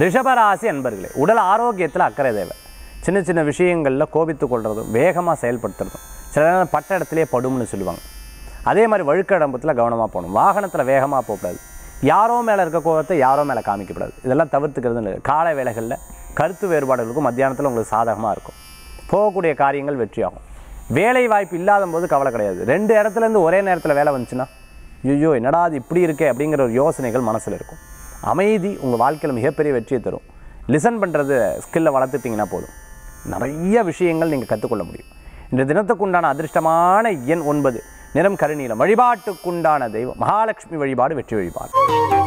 ரிஷபராசி அன்பர்களே உடல் ஆரோக்கியத்தில் அக்கறை தேவை சின்ன சின்ன விஷயங்களில் கோபித்து கொள்றதும் வேகமாக செயல்படுத்துறதும் சில நேரம் பட்ட இடத்துலையே படும்னு சொல்லுவாங்க அதே மாதிரி வழுக்கடம்பத்தில் கவனமாக போகணும் வாகனத்தில் வேகமாக போகக்கூடாது யாரோ மேலே இருக்க கோபத்தை யாரோ மேலே காமிக்கக்கூடாது இதெல்லாம் தவிர்த்துக்கிறது நல்லது. காலை வேளைகளில் கருத்து வேறுபாடுகளுக்கும் மத்தியானத்தில் உங்களுக்கு சாதகமாக இருக்கும் போகக்கூடிய காரியங்கள் வெற்றியாகும் வேலை வாய்ப்பு இல்லாத போது கவலை கிடையாது ரெண்டு இடத்துலேருந்து ஒரே நேரத்தில் வேலை வந்துச்சுன்னா ஐயோ என்னடா அது இப்படி இருக்கே அப்படிங்கிற ஒரு யோசனைகள் மனசில் இருக்கும் அமைதி உங்கள் வாழ்க்கையில் மிகப்பெரிய வெற்றியை தரும் லிசன் பண்ணுறது ஸ்கில்லை வளர்த்துட்டிங்கன்னா போதும் நிறைய விஷயங்கள் நீங்கள் கற்றுக்கொள்ள முடியும் இந்த தினத்துக்குண்டான அதிர்ஷ்டமான எண் ஒன்பது நிறம் கருநீலம் வழிபாட்டுக்குண்டான தெய்வம் மகாலட்சுமி வழிபாடு வெற்றி வழிபாடு